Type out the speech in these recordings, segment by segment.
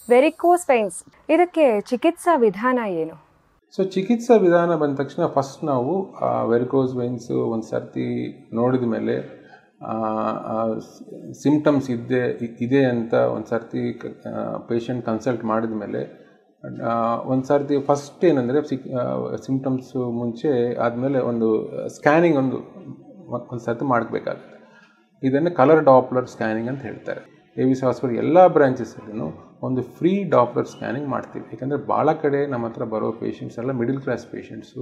varicose wines ಇದಕ್ಕೆ ಚಿಕಿತ್ಸಾ ವಿಧಾನ ಏನು ಸೊ ಚಿಕಿತ್ಸಾ ವಿಧಾನ ಬಂದ ತಕ್ಷಣ ಫಸ್ಟ್ ನಾವು ವೆರಿಕೋಸ್ ವೈನ್ಸು ಒಂದು ಸರ್ತಿ ನೋಡಿದ ಮೇಲೆ ಸಿಮ್ಟಮ್ಸ್ ಇದೆ ಇದೆ ಅಂತ ಒಂದು ಸರ್ತಿ ಪೇಷಂಟ್ ಕನ್ಸಲ್ಟ್ ಮಾಡಿದ ಮೇಲೆ ಒಂದು ಸರ್ತಿ ಫಸ್ಟ್ ಏನಂದರೆ ಸಿಕ್ ಸಿಮ್ಟಮ್ಸು ಮುಂಚೆ ಆದಮೇಲೆ ಒಂದು ಸ್ಕ್ಯಾನಿಂಗ್ ಒಂದು ಒಂದು ಸರ್ತಿ ಮಾಡಬೇಕಾಗುತ್ತೆ ಇದನ್ನು ಕಲರ್ ಡಾಪ್ಲರ್ ಸ್ಕ್ಯಾನಿಂಗ್ ಅಂತ ಹೇಳ್ತಾರೆ ಎ ವಿ ಸಿ ಹಾಸ್ಪಿಟಲ್ ಎಲ್ಲ ಬ್ರಾಂಚಸಲ್ಲೂ ಒಂದು ಫ್ರೀ ಡಾಪ್ಲರ್ ಸ್ಕ್ಯಾನಿಂಗ್ ಮಾಡ್ತೀವಿ ಯಾಕಂದರೆ ಭಾಳ ಕಡೆ ನಮ್ಮ ಹತ್ರ ಬರೋ ಪೇಷಂಟ್ಸ್ ಎಲ್ಲ ಮಿಡಿಲ್ ಕ್ಲಾಸ್ ಪೇಷಂಟ್ಸು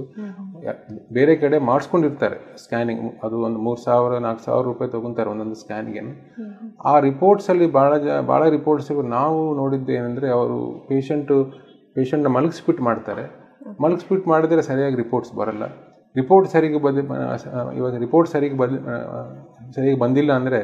ಬೇರೆ ಕಡೆ ಮಾಡಿಸ್ಕೊಂಡಿರ್ತಾರೆ ಸ್ಕ್ಯಾನಿಂಗ್ ಅದು ಒಂದು ಮೂರು ಸಾವಿರ ನಾಲ್ಕು ಸಾವಿರ ರೂಪಾಯಿ ತೊಗೊತಾರೆ ಒಂದೊಂದು ಸ್ಕ್ಯಾನಿಗೆ ಆ ರಿಪೋರ್ಟ್ಸಲ್ಲಿ ಭಾಳ ಜ ಭಾಳ ರಿಪೋರ್ಟ್ಸ್ ನಾವು ನೋಡಿದ್ದು ಏನಂದರೆ ಅವರು ಪೇಷಂಟು ಪೇಷಂಟ್ನ ಮಲಗಿಸ್ಬಿಟ್ಟು ಮಾಡ್ತಾರೆ ಮಲಗಿಸ್ಬಿಟ್ಟು ಮಾಡಿದ್ರೆ ಸರಿಯಾಗಿ ರಿಪೋರ್ಟ್ಸ್ ಬರಲ್ಲ ರಿಪೋರ್ಟ್ ಸರಿಗೆ ಬಂದು ಇವಾಗ ರಿಪೋರ್ಟ್ ಸರಿಗೆ ಬಂದು ಸರಿಯಾಗಿ ಬಂದಿಲ್ಲ ಅಂದರೆ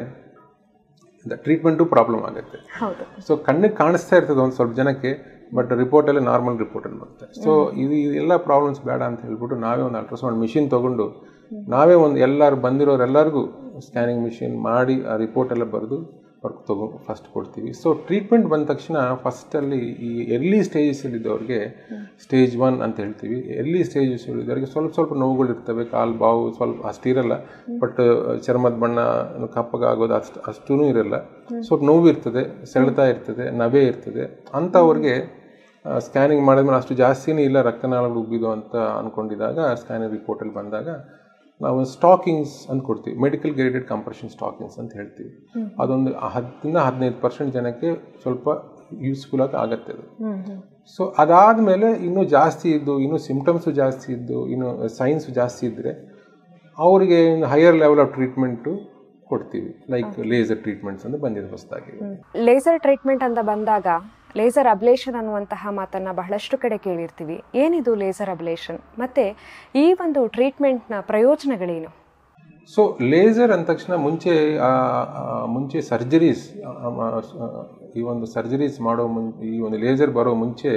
ಟ್ರೀಟ್ಮೆಂಟು ಪ್ರಾಬ್ಲಮ್ ಆಗುತ್ತೆ ಹೌದು ಸೊ ಕಣ್ಣಿಗೆ ಕಾಣಿಸ್ತಾ ಇರ್ತದೆ ಒಂದು ಸ್ವಲ್ಪ ಜನಕ್ಕೆ ಬಟ್ ರಿಪೋರ್ಟಲ್ಲಿ ನಾರ್ಮಲ್ ರಿಪೋರ್ಟಲ್ಲಿ ಬರುತ್ತೆ ಸೊ ಇದು ಇದೆಲ್ಲ ಪ್ರಾಬ್ಲಮ್ಸ್ ಬೇಡ ಅಂತ ಹೇಳ್ಬಿಟ್ಟು ನಾವೇ ಒಂದು ಅಲ್ಟ್ರಾಸೌಂಡ್ ಮಿಷಿನ್ ತೊಗೊಂಡು ನಾವೇ ಒಂದು ಎಲ್ಲರೂ ಬಂದಿರೋರೆಲ್ಲರಿಗೂ ಸ್ಕ್ಯಾನಿಂಗ್ ಮಿಷಿನ್ ಮಾಡಿ ಆ ರಿಪೋರ್ಟ್ ಎಲ್ಲ ಬರೆದು ವರ್ಕ್ ತಗೊ ಫಸ್ಟ್ ಕೊಡ್ತೀವಿ ಸೊ ಟ್ರೀಟ್ಮೆಂಟ್ ಬಂದ ತಕ್ಷಣ ಫಸ್ಟಲ್ಲಿ ಈ ಎರ್ಲಿ ಸ್ಟೇಜಸಲ್ಲಿದ್ದವ್ರಿಗೆ ಸ್ಟೇಜ್ ಒನ್ ಅಂತ ಹೇಳ್ತೀವಿ ಎರ್ಲಿ ಸ್ಟೇಜಸಲ್ಲಿದ್ದವ್ರಿಗೆ ಸ್ವಲ್ಪ ಸ್ವಲ್ಪ ನೋವುಗಳು ಇರ್ತವೆ ಕಾಲು ಬಾವು ಸ್ವಲ್ಪ ಅಷ್ಟಿರಲ್ಲ ಬಟ್ ಚರ್ಮದ ಬಣ್ಣ ಕಪ್ಪಗಾಗೋದು ಅಷ್ಟು ಅಷ್ಟೂ ಇರಲ್ಲ ಸ್ವಲ್ಪ ನೋವು ಇರ್ತದೆ ಸೆಳೆತ ಇರ್ತದೆ ನವೆ ಇರ್ತದೆ ಅಂಥವ್ರಿಗೆ ಸ್ಕ್ಯಾನಿಂಗ್ ಮಾಡಿದ್ಮೇಲೆ ಅಷ್ಟು ಜಾಸ್ತಿನೇ ಇಲ್ಲ ರಕ್ತನಾಳಗಳು ಉಬ್ಬಿದು ಅಂತ ಅಂದ್ಕೊಂಡಿದ್ದಾಗ ಸ್ಕ್ಯಾನಿಂಗ್ ರಿಪೋರ್ಟಲ್ಲಿ ಬಂದಾಗ ನಾವು ಸ್ಟಾಕಿಂಗ್ಸ್ ಅಂತ ಕೊಡ್ತೀವಿ ಮೆಡಿಕಲ್ ಗ್ರೇಡೆಡ್ ಕಂಪ್ರೆಷನ್ ಸ್ಟಾಕಿಂಗ್ಸ್ ಅಂತ ಹೇಳ್ತೀವಿ ಅದೊಂದು ಹತ್ತರಿಂದ ಹದಿನೈದು ಪರ್ಸೆಂಟ್ ಜನಕ್ಕೆ ಸ್ವಲ್ಪ ಯೂಸ್ಫುಲ್ ಆಗಿ ಆಗತ್ತೆ ಅದು ಸೊ ಅದಾದಮೇಲೆ ಇನ್ನೂ ಜಾಸ್ತಿ ಇದ್ದು ಇನ್ನೂ ಸಿಮ್ಟಮ್ಸು ಜಾಸ್ತಿ ಇದ್ದು ಇನ್ನು ಸೈನ್ಸು ಜಾಸ್ತಿ ಇದ್ದರೆ ಅವರಿಗೆ ಹೈಯರ್ ಲೆವೆಲ್ ಆಫ್ ಟ್ರೀಟ್ಮೆಂಟು ಕೊಡ್ತೀವಿ ಲೈಕ್ ಲೇಸರ್ ಟ್ರೀಟ್ಮೆಂಟ್ಸ್ ಅಂತ ಬಂದಿದೆ ಹೊಸದಾಗಿ ಲೇಸರ್ ಟ್ರೀಟ್ಮೆಂಟ್ ಅಂತ ಬಂದಾಗ ಲೇಸರ್ ಅಬ್ಲೇಷನ್ ಅನ್ನುವಂತಹ ಮಾತನ್ನ ಬಹಳಷ್ಟು ಕಡೆ ಕೇಳಿರ್ತೀವಿ ಏನಿದು ಲೇಸರ್ ಅಬ್ಲೇಷನ್ ಮತ್ತೆ ಈ ಒಂದು ಟ್ರೀಟ್ಮೆಂಟ್ನ ಪ್ರಯೋಜನಗಳೇನು ಸೊ ಲೇಸರ್ ಅಂದ ತಕ್ಷಣ ಮುಂಚೆ ಆ, ಆ, ಮುಂಚೆ ಸರ್ಜರೀಸ್ ಈ ಒಂದು ಸರ್ಜರೀಸ್ ಮಾಡೋ ಮುನ್ ಈ ಒಂದು ಲೇಸರ್ ಬರೋ ಮುಂಚೆ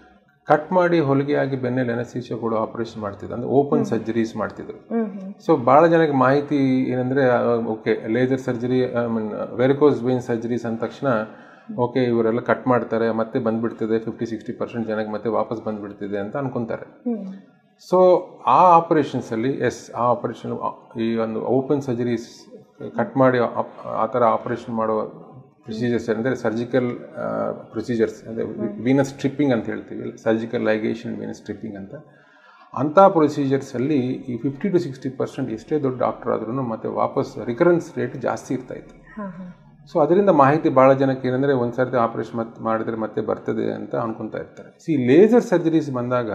ಕಟ್ ಮಾಡಿ ಹೊಲಿಗೆ ಆಗಿ ಬೆನ್ನಲ್ಲಿ ಎನಸ್ತೀಶ ಕೂಡ ಆಪರೇಷನ್ ಮಾಡ್ತಿದ್ರು ಅಂದರೆ ಓಪನ್ ಸರ್ಜರೀಸ್ ಮಾಡ್ತಿದ್ರು ಸೊ ಭಾಳ ಜನಕ್ಕೆ ಮಾಹಿತಿ ಏನಂದರೆ okay laser surgery I mean varicose vein surgeries ಅಂದ ತಕ್ಷಣ ಓಕೆ ಇವರೆಲ್ಲ ಕಟ್ ಮಾಡ್ತಾರೆ ಮತ್ತೆ ಬಂದ್ಬಿಡ್ತದೆ ಫಿಫ್ಟಿ ಸಿಕ್ಸ್ಟಿ ಪರ್ಸೆಂಟ್ ಜನಕ್ಕೆ ಮತ್ತೆ ವಾಪಸ್ ಬಂದ್ಬಿಡ್ತಿದೆ ಅಂತ ಅನ್ಕೊಂತಾರೆ ಸೊ ಆ ಆಪರೇಷನ್ಸಲ್ಲಿ ಎಸ್ ಆ ಆಪರೇಷನ್ ಈ ಒಂದು ಓಪನ್ ಸರ್ಜರೀಸ್ ಕಟ್ ಮಾಡಿ ಆ- ಆ ಥರ ಆಪರೇಷನ್ ಮಾಡೋ ಪ್ರೊಸೀಜರ್ಸ್ ಅಂದರೆ ಸರ್ಜಿಕಲ್ ಪ್ರೊಸೀಜರ್ಸ್ ಅಂದರೆ ವೀನಸ್ ಸ್ಟ್ರಿಪ್ಪಿಂಗ್ ಅಂತ ಹೇಳ್ತೀವಿ ಸರ್ಜಿಕಲ್ ಲೈಗೇಷನ್ ವೀನಸ್ ಸ್ಟ್ರಿಪ್ಪಿಂಗ್ ಅಂತ ಅಂಥ ಪ್ರೊಸೀಜರ್ಸಲ್ಲಿ ಈ ಫಿಫ್ಟಿ ಟು ಸಿಕ್ಸ್ಟಿ ಪರ್ಸೆಂಟ್ ಎಷ್ಟೇ ದೊಡ್ಡ ಡಾಕ್ಟರ್ ಆದ್ರೂ ಮತ್ತೆ ವಾಪಸ್ ರಿಕರೆನ್ಸ್ ರೇಟ್ ಜಾಸ್ತಿ ಇರ್ತಾ ಇತ್ತು ಸೊ ಅದರಿಂದ ಮಾಹಿತಿ ಭಾಳ ಜನಕ್ಕೆ ಏನಂದರೆ ಒಂದು ಸರ್ತಿ ಆಪರೇಷನ್ ಮತ್ತೆ ಮಾಡಿದ್ರೆ ಮತ್ತೆ ಬರ್ತದೆ ಅಂತ ಅನ್ಕೊಂತಾ ಇರ್ತಾರೆ ಸಿ ಲೇಸರ್ ಸರ್ಜರೀಸ್ ಬಂದಾಗ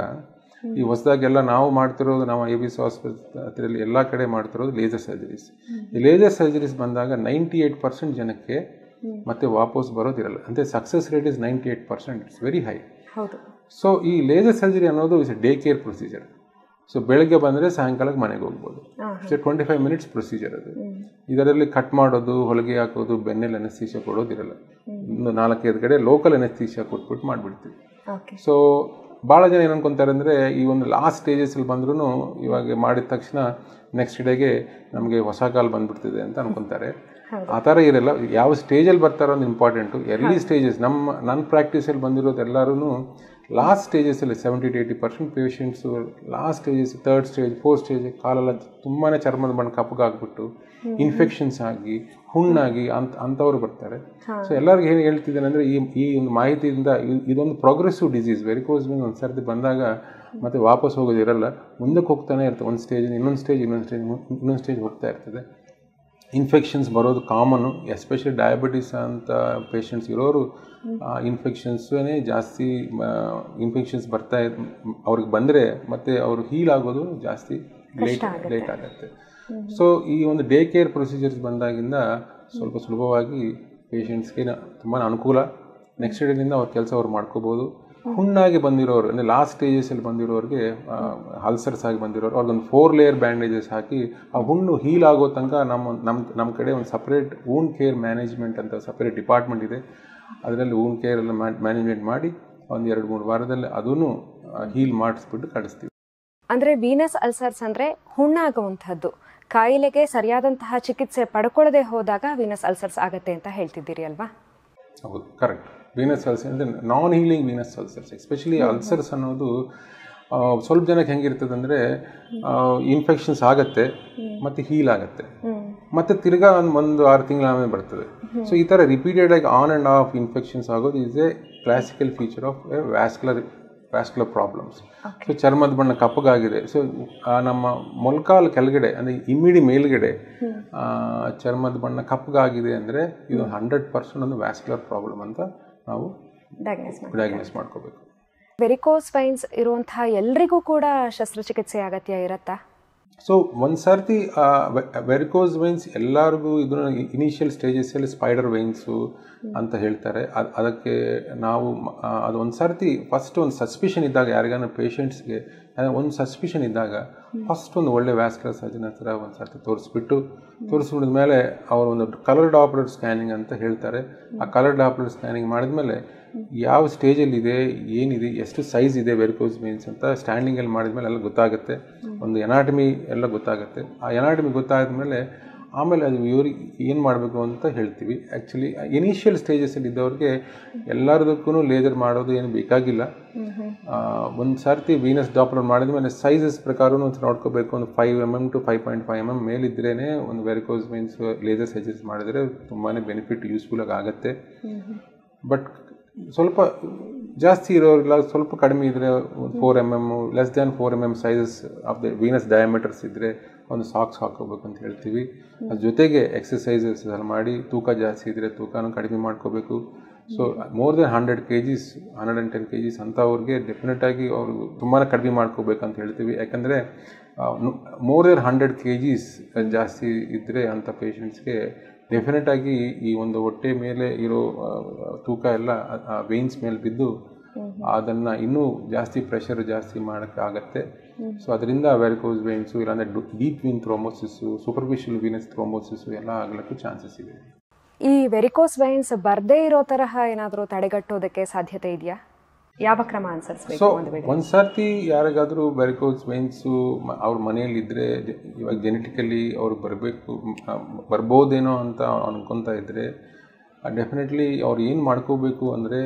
ಈ ಹೊಸದಾಗೆಲ್ಲ ನಾವು ಮಾಡ್ತಿರೋದು ನಾವು ಎ ಬಿ ಸಿ ಹಾಸ್ಪಿಟಲ್ ಹತ್ತಿರಲ್ಲಿ ಎಲ್ಲ ಕಡೆ ಮಾಡ್ತಿರೋದು ಲೇಸರ್ ಸರ್ಜರೀಸ್ ಈ ಲೇಸರ್ ಸರ್ಜರೀಸ್ ಬಂದಾಗ ನೈಂಟಿ ಏಯ್ಟ್ ಪರ್ಸೆಂಟ್ ಜನಕ್ಕೆ ಮತ್ತೆ ವಾಪಸ್ ಬರೋದಿರಲ್ಲ ಅಂದರೆ success rate is ninety eight percent it's very high ಹೌದು ಸೊ ಈ ಲೇಸರ್ ಸರ್ಜರಿ ಅನ್ನೋದು is day care procedure so ಬೆಳಗ್ಗೆ ಬಂದರೆ ಸಾಯಂಕಾಲಕ್ಕೆ ಮನೆಗೆ ಹೋಗ್ಬೋದು so twenty five minutes procedure ಅದು ಇದರಲ್ಲಿ ಕಟ್ ಮಾಡೋದು ಹೊಲಿಗೆ ಹಾಕೋದು ಬೆನ್ನೆಲ್ಲಿ ಅನಸ್ತೀಶ ಕೊಡೋದಿರಲ್ಲ ಒಂದು ನಾಲ್ಕೈದು ಕಡೆ ಲೋಕಲ್ ಅನಸ್ತೀಶ ಕೊಟ್ಬಿಟ್ಟು ಮಾಡಿಬಿಡ್ತೀವಿ ಓಕೆ ಸೊ ಭಾಳ ಜನ ಏನು ಅನ್ಕೊಂತಾರೆ ಅಂದರೆ ಈ ಒಂದು ಲಾಸ್ಟ್ ಸ್ಟೇಜಸಲ್ಲಿ ಬಂದ್ರೂ ಇವಾಗ ಮಾಡಿದ ತಕ್ಷಣ ನೆಕ್ಸ್ಟ್ ಡೇಗೆ ನಮಗೆ ಹೊಸ ಕಾಲ್ ಬಂದ್ಬಿಡ್ತಿದೆ ಅಂತ ಅನ್ಕೊಂತಾರೆ ಆ ಥರ ಇರಲ್ಲ ಯಾವ ಸ್ಟೇಜಲ್ಲಿ ಬರ್ತಾರೋ ಒಂದು ಇಂಪಾರ್ಟೆಂಟು ಎರ್ಲಿ ಸ್ಟೇಜಸ್ ನಮ್ಮ ನನ್ನ ಪ್ರಾಕ್ಟೀಸಲ್ಲಿ ಬಂದಿರೋದು ಎಲ್ಲರೂ ಲಾಸ್ಟ್ ಸ್ಟೇಜಸಲ್ಲಿ seventy to eighty percent patients last stages third stage fourth stage ಕಾಲೆಲ್ಲ ತುಂಬಾ ಚರ್ಮದ ಬಣ್ಣ ಕಪ್ಪಗಾಗ್ಬಿಟ್ಟು ಇನ್ಫೆಕ್ಷನ್ಸ್ ಆಗಿ ಹುಣ್ಣಾಗಿ ಅಂತ ಅಂಥವ್ರು ಬರ್ತಾರೆ ಸೊ ಎಲ್ಲರಿಗೂ ಏನು ಹೇಳ್ತಿದ್ದೇನೆ ಅಂದರೆ ಈ ಈ ಒಂದು ಮಾಹಿತಿಯಿಂದ ಇ- ಇದೊಂದು ಪ್ರೋಗ್ರೆಸಿವ್ ಡಿಸೀಸ್ ವೆರಿಕೋಸ್ ಒಂದು ಸರ್ತಿ ಬಂದಾಗ ಮತ್ತೆ ವಾಪಸ್ ಹೋಗೋದಿರಲ್ಲ ಮುಂದಕ್ಕೆ ಹೋಗ್ತಾನೆ ಇರ್ತದೆ ಒಂದು ಸ್ಟೇಜ್ ಇನ್ನೊಂದು ಸ್ಟೇಜ್ ಇನ್ನೊಂದು ಸ್ಟೇಜ್ ಇನ್ನೊಂದು ಸ್ಟೇಜ್ ಹೋಗ್ತಾ ಇರ್ತದೆ ಇನ್ಫೆಕ್ಷನ್ಸ್ ಬರೋದು ಕಾಮನ್ನು ಎಸ್ಪೆಷಲಿ ಡಯಾಬಿಟಿಸ್ ಅಂತ ಪೇಷಂಟ್ಸ್ ಇರೋರು ಇನ್ಫೆಕ್ಷನ್ಸೇ ಜಾಸ್ತಿ ಇನ್ಫೆಕ್ಷನ್ಸ್ ಬರ್ತಾ ಇದ್ ಅವ್ರಿಗೆ ಬಂದರೆ ಮತ್ತೆ ಅವರು ಹೀಲ್ ಆಗೋದು ಜಾಸ್ತಿ ಲೇಟ್ ಲೇಟ್ ಆಗುತ್ತೆ ಸೊ ಈ ಒಂದು ಡೇ ಕೇರ್ ಪ್ರೊಸೀಜರ್ಸ್ ಬಂದಾಗಿಂದ ಸ್ವಲ್ಪ ಸುಲಭವಾಗಿ ಪೇಷಂಟ್ಸ್ಗೆ ತುಂಬ ಅನುಕೂಲ ನೆಕ್ಸ್ಟ್ ಡೇನಿಂದ ಅವ್ರ ಕೆಲಸ ಅವ್ರು ಮಾಡ್ಕೋಬೋದು ಹುಣ್ಣಾಗಿ ಬಂದಿರೋರು ಅಂದರೆ ಲಾಸ್ಟ್ ಸ್ಟೇಜಸಲ್ಲಿ ಬಂದಿರೋರಿಗೆ ಹಲ್ಸರ್ಸ್ ಆಗಿ ಬಂದಿರೋರು ಅವ್ರಿಗೊಂದು ಫೋರ್ ಲೇಯರ್ ಬ್ಯಾಂಡೇಜಸ್ ಹಾಕಿ ಆ ಹುಣ್ಣು ಹೀಲ್ ಆಗೋ ತನಕ ನಮ್ಮ ನಮ್ಮ ನಮ್ಮ ಕಡೆ ಒಂದು ಸಪ್ರೇಟ್ ವೂನ್ ಕೇರ್ ಮ್ಯಾನೇಜ್ಮೆಂಟ್ ಅಂತ ಸಪ್ರೇಟ್ ಡಿಪಾರ್ಟ್ಮೆಂಟ್ ಇದೆ ಅದರಲ್ಲಿ ವೂನ್ ಕೇರ್ ಎಲ್ಲ ಮ್ಯಾನೇಜ್ಮೆಂಟ್ ಮಾಡಿ ಒಂದು ಎರಡು ಮೂರು ವಾರದಲ್ಲಿ ಅದನ್ನು ಹೀಲ್ ಮಾಡಿಸ್ಬಿಟ್ಟು ಕಳಿಸ್ತೀವಿ ಅಂದ್ರೆ ವೀನಸ್ ಅಲ್ಸರ್ಸ್ ಅಂದ್ರೆ ಹುಣ್ಣಾಗುವಂತಹದ್ದು ಕಾಯಿಲೆಗೆ ಸರಿಯಾದಂತಹ ಚಿಕಿತ್ಸೆ ಪಡ್ಕೊಳ್ಳದೆ ಹೋದಾಗ ವೀನಸ್ ಅಲ್ಸರ್ಸ್ ಆಗತ್ತೆ ಅಂತ ಹೇಳ್ತಿದ್ದೀರಿ ಅಲ್ವಾ ಹೌದು ಕರೆಕ್ಟ್ ವೀನಸ್ ಅಲ್ಸರ್ ಅಂದರೆ non healing venous ulcers especially ulcers ಅನ್ನೋದು ಆ, ಸ್ವಲ್ಪ ಜನಕ್ಕೆ ಹೆಂಗಿರ್ತದೆ ಅಂದರೆ ಇನ್ಫೆಕ್ಷನ್ಸ್ ಆಗತ್ತೆ ಮತ್ತು ಹೀಲ್ ಆಗತ್ತೆ ಮತ್ತೆ ತಿರ್ಗಾ ಒಂದು ಒಂದು ಆರು ತಿಂಗಳ ಆಮೇಲೆ ಬರ್ತದೆ ಸೊ ಈ ಥರ ರಿಪೀಟೆಡ್ ಆಗಿ ಆನ್ ಆ್ಯಂಡ್ ಆಫ್ ಇನ್ಫೆಕ್ಷನ್ಸ್ ಆಗೋದು is a classical feature of vascular vascular problems so ಚರ್ಮದ ಬಣ್ಣ ಕಪ್ಪಗಾಗಿದೆ ಸೊ ನಮ್ಮ ಮೊಲ್ಕಾಲ್ ಕೆಳಗಡೆ ಅಂದರೆ ಇಮ್ಮಿಡಿ ಮೇಲ್ಗಡೆ ಆ, ಚರ್ಮದ ಬಣ್ಣ ಕಪ್ಪಗಾಗಿದೆ ಅಂದರೆ ಇದು ಹಂಡ್ರೆಡ್ ಪರ್ಸೆಂಟ್ ಒಂದು ವ್ಯಾಸ್ಕ್ಯುಲರ್ ಪ್ರಾಬ್ಲಮ್ ಅಂತ ನಾವು ಡಯಾಗ್ನೈಸ್ ಮಾಡಿ ಡಯಾಗ್ನೋಸ್ ಮಾಡ್ಕೋಬೇಕು ವೆರಿಕೋಸ್ ವೈನ್ಸ್ ಇರುವಂತಹ ಎಲ್ರಿಗೂ ಕೂಡ ಶಸ್ತ್ರಚಿಕಿತ್ಸೆ ಅಗತ್ಯ ಇರತ್ತಾ ಸೊ ಒಂದು ಸರ್ತಿ ವೆರಿಕೋಸ್ ವೈನ್ಸ್ ಎಲ್ಲರಿಗೂ ಇದನ್ನ ಇನಿಷಿಯಲ್ ಸ್ಟೇಜಸ್ಸಲ್ಲಿ ಸ್ಪೈಡರ್ ವೈನ್ಸು ಅಂತ ಹೇಳ್ತಾರೆ ಅದ್- ಅದಕ್ಕೆ ನಾವು ಮ- ಆ, ಅದು ಒಂದು ಸರ್ತಿ ಫಸ್ಟ್ ಒಂದು ಸಸ್ಪಿಷನ್ ಇದ್ದಾಗ ಯಾರಿಗಾನ ಪೇಷಂಟ್ಸ್ಗೆ ಒಂದು ಸಸ್ಪಿಷನ್ ಇದ್ದಾಗ ಫಸ್ಟ್ ಒಂದು ಒಳ್ಳೆ ವ್ಯಾಸ್ಕುಲರ್ ಸರ್ಜನ್ ಹತ್ರ ಒಂದು ಸರ್ತಿ ತೋರಿಸ್ಬಿಟ್ಟು ತೋರಿಸ್ಬಿಟ್ಟಿದ ಮೇಲೆ ಅವರು ಒಂದು ಕಲರ್ ಡಾಪ್ಲರ್ ಸ್ಕ್ಯಾನಿಂಗ್ ಅಂತ ಹೇಳ್ತಾರೆ ಆ ಕಲರ್ ಡಾಪ್ಲರ್ ಸ್ಕ್ಯಾನಿಂಗ್ ಮಾಡಿದ್ಮೇಲೆ ಯಾವ ಸ್ಟೇಜಲ್ಲಿ ಇದೆ ಏನಿದೆ ಎಷ್ಟು ಸೈಜ್ ಇದೆ ವೆರಿಕೋಸ್ ಮೀನ್ಸ್ ಅಂತ ಸ್ಟ್ಯಾಂಡಿಂಗಲ್ಲಿ ಮಾಡಿದ್ಮೇಲೆ ಎಲ್ಲ ಗೊತ್ತಾಗುತ್ತೆ ಒಂದು ಎನಾಟಮಿ ಎಲ್ಲ ಗೊತ್ತಾಗುತ್ತೆ ಆ ಎನಾಟಮಿ ಗೊತ್ತಾದ್ಮೇಲೆ ಆಮೇಲೆ ಅದು ಇವ್ರಿಗೆ ಏನು ಮಾಡಬೇಕು ಅಂತ ಹೇಳ್ತೀವಿ ಆ್ಯಕ್ಚುಲಿ ಇನಿಷಿಯಲ್ ಸ್ಟೇಜಸಲ್ಲಿ ಇದ್ದವ್ರಿಗೆ ಎಲ್ಲರದಕ್ಕೂ ಲೇಸರ್ ಮಾಡೋದು ಏನು ಬೇಕಾಗಿಲ್ಲ ಒಂದು ಸರ್ತಿ ವೀನಸ್ ಡಾಪ್ಲರ್ ಮಾಡಿದ್ಮೇಲೆ ಸೈಜಸ್ ಪ್ರಕಾರನೂ ಒಂದು ನೋಡ್ಕೋಬೇಕು ಒಂದು five M M to five point five M M ಮೇಲಿದ್ರೇ ಒಂದು ವೆರಿಕೋಸ್ ಮೀನ್ಸ್ ಲೇಸರ್ ಸರ್ಜರೀಸ್ ಮಾಡಿದ್ರೆ ತುಂಬಾ ಬೆನಿಫಿಟ್ ಯೂಸ್ಫುಲ್ ಆಗಿ ಆಗುತ್ತೆ ಬಟ್ ಸ್ವಲ್ಪ ಜಾಸ್ತಿ ಇರೋರಿಲ್ಲ ಸ್ವಲ್ಪ ಕಡಿಮೆ ಇದ್ದರೆ four M M less than four M M sizes of the venous diameters ಇದ್ದರೆ ಒಂದು ಸಾಕ್ಸ್ ಹಾಕೋಬೇಕು ಅಂತ ಹೇಳ್ತೀವಿ ಅದ್ರ ಜೊತೆಗೆ ಎಕ್ಸಸೈಸಸ್ ಎಲ್ಲ ಮಾಡಿ ತೂಕ ಜಾಸ್ತಿ ಇದ್ದರೆ ತೂಕನೂ ಕಡಿಮೆ ಮಾಡ್ಕೋಬೇಕು so more than hundred K Gs hundred and ten K Gs ಅಂಥವ್ರಿಗೆ ಡೆಫಿನೆಟ್ ಆಗಿ ಅವರು ತುಂಬಾ ಕಡಿಮೆ ಮಾಡ್ಕೋಬೇಕು ಅಂತ ಹೇಳ್ತೀವಿ ಯಾಕಂದರೆ more than hundred K Gs ಜಾಸ್ತಿ ಇದ್ದರೆ ಅಂಥ ಪೇಷಂಟ್ಸ್ಗೆ ಡೆಫಿನೆಟ್ ಆಗಿ ಈ ಒಂದು ಹೊಟ್ಟೆ ಮೇಲೆ ಇರೋ ಆ, ತೂಕ ಎಲ್ಲ ವೇನ್ಸ್ ಮೇಲೆ ಬಿದ್ದು ಅದನ್ನು ಇನ್ನೂ ಜಾಸ್ತಿ ಪ್ರೆಷರ್ ಜಾಸ್ತಿ ಮಾಡೋಕ್ಕಾಗತ್ತೆ ಸೊ ಅದರಿಂದ ವೆರಿಕೋಸ್ ವೇನ್ಸು ಇಲ್ಲಾಂದರೆ deep vein thrombosis superficial venous thrombosis ಎಲ್ಲ ಆಗಲಿಕ್ಕೂ ಚಾನ್ಸಸ್ ಇದೆ ಈ ವೆರಿಕೋಸ್ ವೈನ್ಸ್ ಬರ್ದೇ ಇರೋ ತರಹ ಏನಾದರೂ ತಡೆಗಟ್ಟೋದಕ್ಕೆ ಸಾಧ್ಯತೆ ಇದೆಯಾ ಯಾವ ಕ್ರಮ ಅನುಸರಿಸಬೇಕು ಸೊ ಒಂದು ವೇಳೆ ಒಂದು ಸರ್ತಿ ಯಾರಿಗಾದರೂ ವೆರಿಕೋಸ್ ವೆನ್ಸು ಅವ್ರ ಮನೆಯಲ್ಲಿ ಇದ್ದರೆ ಇವಾಗ ಜೆನೆಟಿಕಲಿ ಅವ್ರು ಬರಬೇಕು ಬರ್ಬೋದೇನೋ ಅಂತ ಅನ್ಕೊತಾ ಇದ್ದರೆ ಡೆಫಿನೆಟ್ಲಿ ಅವ್ರು ಏನು ಮಾಡ್ಕೋಬೇಕು ಅಂದರೆ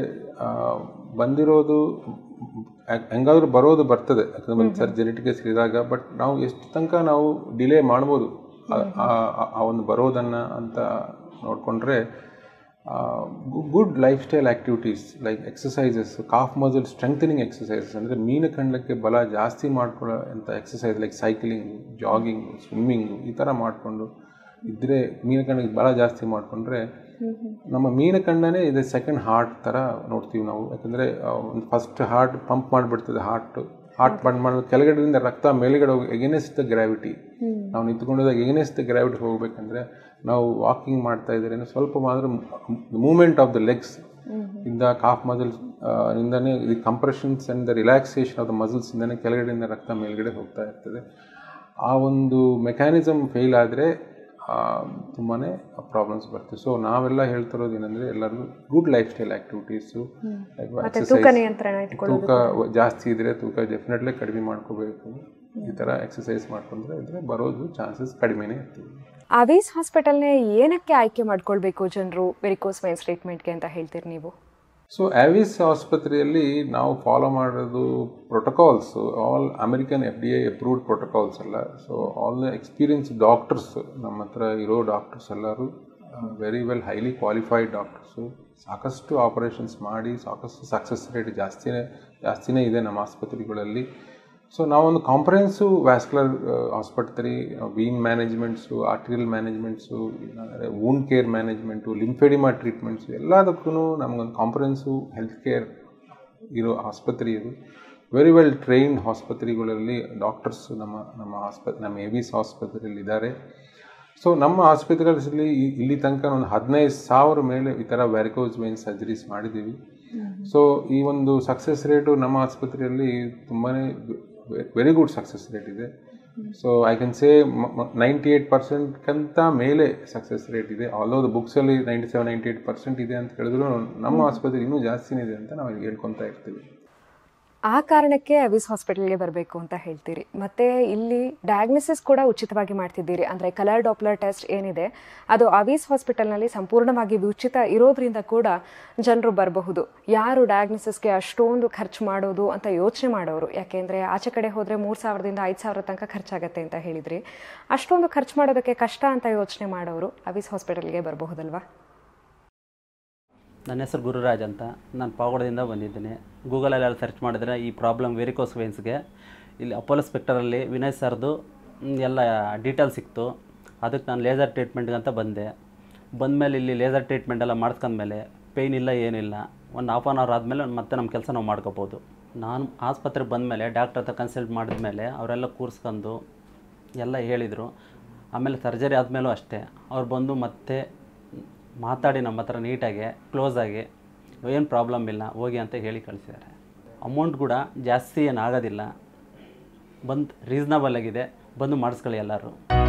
ಬಂದಿರೋದು ಹೆಂಗ್- ಹೆಂಗಾದ್ರೂ ಬರೋದು ಬರ್ತದೆ ಯಾಕಂದ್ರೆ ಒಂದು ಸರ್ ಜೆನೆಟಿಕಸ್ ಇದ್ದಾಗ ಬಟ್ ನಾವು ಎಷ್ಟು ತನಕ ನಾವು ಡಿಲೇ ಮಾಡ್ಬೋದು ಆ- ಆ- ಆ ಒಂದು ಬರೋದನ್ನು ಅಂತ ನೋಡಿಕೊಂಡ್ರೆ good lifestyle activities like exercises calf muscle strengthening exercises ಅಂದರೆ ಮೀನು ಕಂಡಕ್ಕೆ ಬಲ ಜಾಸ್ತಿ ಮಾಡ್ಕೊಳ್ಳೋ ಅಂಥ exercise like cycling jogging swimming ಈ ಥರ ಮಾಡಿಕೊಂಡು ಇದ್ದರೆ ಮೀನಕಂಡಕ್ಕೆ ಬಲ ಜಾಸ್ತಿ ಮಾಡಿಕೊಂಡ್ರೆ ನಮ್ಮ ಮೀನಕಂಡನೇ ಇದೆ ಸೆಕೆಂಡ್ ಹಾರ್ಟ್ ಥರ ನೋಡ್ತೀವಿ ನಾವು ಯಾಕಂದರೆ ಒಂದು ಫಸ್ಟ್ ಹಾರ್ಟ್ ಪಂಪ್ ಮಾಡಿಬಿಡ್ತದೆ ಹಾರ್ಟ್ ಹಾರ್ಟ್ ಬಂದ್ ಮಾಡಿದ್ರೆ ಕೆಳಗಡೆಯಿಂದ ರಕ್ತ ಮೇಲ್ಗಡೆ ಹೋಗಿ ಎಗೇನೆಸ್ಟ್ ದ ಗ್ರಾವಿಟಿ ನಾವು ನಿಂತ್ಕೊಂಡಾಗ ಎಗೇನೆಸ್ಟ್ ದ ಗ್ರಾವಿಟಿ ಹೋಗ್ಬೇಕಂದ್ರೆ ನಾವು ವಾಕಿಂಗ್ ಮಾಡ್ತಾ ಇದ್ರೆ ಸ್ವಲ್ಪ ಮಾತ್ರ ಮೂಮೆಂಟ್ ಆಫ್ ದ ಲೆಗ್ಸ್ ಇಂದ ಕಾಫ್ ಮಸಲ್ಸ್ ಇಂದನೇ ಇದು compressions and the relaxation of the muscles ಇಂದನೇ ಕೆಳಗಡೆಯಿಂದ ರಕ್ತ ಮೇಲ್ಗಡೆ ಹೋಗ್ತಾ ಇರ್ತದೆ ಆ ಒಂದು ಮೆಕ್ಯಾನಿಸಮ್ ಫೇಲ್ ಆದರೆ ತುಂಬಾ ಪ್ರಾಬ್ಲಮ್ಸ್ ಬರ್ತದೆ ಸೊ ನಾವೆಲ್ಲ ಹೇಳ್ತಿರೋದು ಏನಂದರೆ ಎಲ್ಲರಿಗೂ ಗುಡ್ ಲೈಫ್ ಸ್ಟೈಲ್ ಆ್ಯಕ್ಟಿವಿಟೀಸು ತೂಕ ನಿಯಂತ್ರಣ ಇಟ್ಕೊಳ್ಳೋದು ತೂಕ ಜಾಸ್ತಿ ಇದ್ದರೆ ತೂಕ ಡೆಫಿನೆಟ್ಲಿ ಕಡಿಮೆ ಮಾಡ್ಕೋಬೇಕು ಈ ಥರ ಎಕ್ಸಸೈಸ್ ಮಾಡ್ಕೊಂಡ್ರೆ ಇದ್ರೆ ಬರೋದು ಚಾನ್ಸಸ್ ಕಡಿಮೆನೇ ಇರ್ತದೆ ಅವೀಸ್ ಹಾಸ್ಪಿಟಲ್ನೇ ಏನಕ್ಕೆ ಆಯ್ಕೆ ಮಾಡ್ಕೊಳ್ಬೇಕು ಜನರು ವೆರಿಕೋಸ್ ವೈನ್ಸ್ ಟ್ರೀಟ್ಮೆಂಟ್ಗೆ ಅಂತ ಹೇಳ್ತೀರಿ ನೀವು ಸೊ ಆವಿಸ್ ಆಸ್ಪತ್ರೆಯಲ್ಲಿ ನಾವು ಫಾಲೋ ಮಾಡೋದು protocols all American F D I approved protocols ಎಲ್ಲ so all the experience doctors ನಮ್ಮ ಹತ್ರ ಇರೋ ಡಾಕ್ಟರ್ಸ್ ಎಲ್ಲರೂ very well highly qualified doctors ಸಾಕಷ್ಟು ಆಪರೇಷನ್ಸ್ ಮಾಡಿ ಸಾಕಷ್ಟು ಸಕ್ಸಸ್ ರೇಟ್ ಜಾಸ್ತಿನೇ ಜಾಸ್ತಿನೇ ಇದೆ ನಮ್ಮ ಆಸ್ಪತ್ರೆಗಳಲ್ಲಿ ಸೊ ನಾವೊಂದು ಕಾಂಪ್ರಹೆನ್ಸಿವ್ ವ್ಯಾಸ್ಕ್ಯುಲರ್ ಆಸ್ಪತ್ರೆ ವೀನ್ ಮ್ಯಾನೇಜ್ಮೆಂಟ್ಸು ಆರ್ಟಿರಿಯಲ್ ಮ್ಯಾನೇಜ್ಮೆಂಟ್ಸು ಇಲ್ಲಾಂದರೆ wound care management lymphoedema treatments ಎಲ್ಲದಕ್ಕೂ ನಮಗೊಂದು ಕಾಂಪ್ರಹೆನ್ಸಿವ್ ಹೆಲ್ತ್ ಕೇರ್ ಇರೋ ಆಸ್ಪತ್ರೆ ಇದು ವೆರಿ ವೆಲ್ ಟ್ರೈನ್ಡ್ ಆಸ್ಪತ್ರೆಗಳಲ್ಲಿ ಡಾಕ್ಟರ್ಸ್ ನಮ್ಮ ನಮ್ಮ ಆಸ್ಪತ್ರೆ ನಮ್ಮ ಎವಿಸ್ ಆಸ್ಪತ್ರೆಯಲ್ಲಿ ಇದ್ದಾರೆ ಸೊ ನಮ್ಮ ಆಸ್ಪತ್ರೆಗಳಲ್ಲಿ ಈ- ಇಲ್ಲಿ ತನಕ ಒಂದು ಹದಿನೈದು ಸಾವಿರ ಮೇಲೆ ಈ ಥರ ವ್ಯಾರಿಕೋಸ್ ವೈನ್ ಸರ್ಜರೀಸ್ ಮಾಡಿದ್ದೀವಿ ಸೊ ಈ ಒಂದು ಸಕ್ಸಸ್ ರೇಟು ನಮ್ಮ ಆಸ್ಪತ್ರೆಯಲ್ಲಿ ತುಂಬಾ ವೆರಿ ಗುಡ್ ಸಕ್ಸಸ್ ರೇಟ್ ಇದೆ so I can say ninety eight ಪರ್ಸೆಂಟ್ಗಿಂತ ಮೇಲೆ ಸಕ್ಸಸ್ ರೇಟ್ ಇದೆ ಆಲ್ದೋ ಬುಕ್ಸಲ್ಲಿ ninety seven ninety eight percent ಇದೆ ಅಂತ ಹೇಳಿದ್ರು ನಮ್ಮ ಆಸ್ಪತ್ರೆ ಇನ್ನೂ ಜಾಸ್ತಿನೇ ಇದೆ ಅಂತ ನಾವು ಹೇಳ್ಕೊತಾ ಇರ್ತೀವಿ ಆ ಕಾರಣಕ್ಕೆ ಅವಿಸ್ ಹಾಸ್ಪಿಟಲ್ಗೆ ಬರಬೇಕು ಅಂತ ಹೇಳ್ತೀರಿ ಮತ್ತೆ ಇಲ್ಲಿ ಡಯಾಗ್ನೋಸಿಸ್ ಕೂಡ ಉಚಿತವಾಗಿ ಮಾಡ್ತಿದ್ದೀರಿ ಅಂದರೆ ಕಲರ್ ಡಾಪ್ಲರ್ ಟೆಸ್ಟ್ ಏನಿದೆ ಅದು ಅವಿಸ್ ಹಾಸ್ಪಿಟಲ್ನಲ್ಲಿ ಸಂಪೂರ್ಣವಾಗಿ ಉಚಿತ ಇರೋದ್ರಿಂದ ಕೂಡ ಜನರು ಬರಬಹುದು ಯಾರು ಡಯಾಗ್ನೋಸಿಸ್ಗೆ ಅಷ್ಟೊಂದು ಖರ್ಚು ಮಾಡೋದು ಅಂತ ಯೋಚನೆ ಮಾಡೋರು ಯಾಕೆಂದರೆ ಆಚೆ ಕಡೆ ಹೋದರೆ ಮೂರು ಸಾವಿರದಿಂದ ಐದು ಸಾವಿರ ತನಕ ಖರ್ಚಾಗತ್ತೆ ಅಂತ ಹೇಳಿದ್ರಿ ಅಷ್ಟೊಂದು ಖರ್ಚು ಮಾಡೋದಕ್ಕೆ ಕಷ್ಟ ಅಂತ ಯೋಚನೆ ಮಾಡೋರು ಅವಿಸ್ ಹಾಸ್ಪಿಟಲ್ಗೆ ಬರಬಹುದಲ್ವಾ ನನ್ನ ಹೆಸರು ಗುರುರಾಜ್ ಅಂತ ನಾನು ಪಾವಗಡದಿಂದ ಬಂದಿದ್ದೀನಿ ಗೂಗಲಲ್ಲೆಲ್ಲ ಸರ್ಚ್ ಮಾಡಿದ್ರೆ ಈ ಪ್ರಾಬ್ಲಮ್ ವೆರಿಕೋಸ್ ವೇನ್ಸ್ಗೆ ಇಲ್ಲಿ ಅಪೋಲೋ ಸ್ಪೆಕ್ಟರಲ್ಲಿ ವಿನಯ್ ಸರ್ದು ಮ್, ಎಲ್ಲ ಡೀಟೇಲ್ ಸಿಕ್ತು ಅದಕ್ಕೆ ನಾನು ಲೇಸರ್ ಟ್ರೀಟ್ಮೆಂಟ್ಗೆ ಅಂತ ಬಂದೆ ಬಂದಮೇಲೆ ಇಲ್ಲಿ ಲೇಸರ್ ಟ್ರೀಟ್ಮೆಂಟ್ ಎಲ್ಲ ಮಾಡಿಸ್ಕೊಂಡ್ಮೇಲೆ ಪೇಯ್ನ್ ಇಲ್ಲ ಏನಿಲ್ಲ ಒಂದು ಹಾಫ್ ಆನ್ ಅವರ್ ಆದಮೇಲೆ ಮತ್ತೆ ನಮ್ಮ ಕೆಲಸ ನಾವು ಮಾಡ್ಕೋಬೋದು ನಾನು ಆಸ್ಪತ್ರೆಗೆ ಬಂದಮೇಲೆ ಡಾಕ್ಟರ್ ಹತ್ರ ಕನ್ಸಲ್ಟ್ ಮಾಡಿದ್ಮೇಲೆ ಅವರೆಲ್ಲ ಕೂರಿಸ್ಕೊಂಡು ಎಲ್ಲ ಹೇಳಿದರು ಆಮೇಲೆ ಸರ್ಜರಿ ಆದಮೇಲೂ ಅಷ್ಟೇ ಅವ್ರು ಬಂದು ಮತ್ತೆ ಮಾತಾಡಿ ನಮ್ಮ ಹತ್ರ ನೀಟಾಗಿ ಕ್ಲೋಸಾಗಿ ಏನು ಪ್ರಾಬ್ಲಮ್ ಇಲ್ಲ ಹೋಗಿ ಅಂತ ಹೇಳಿ ಕಳಿಸಿದ್ದಾರೆ ಅಮೌಂಟ್ ಕೂಡ ಜಾಸ್ತಿ ಏನು ಆಗೋದಿಲ್ಲ ಬಂದು ರೀಸ್ನಬಲ್ ಆಗಿದೆ ಬಂದು ಮಾಡಿಸ್ಕೊಳ್ಳಿ ಎಲ್ಲರೂ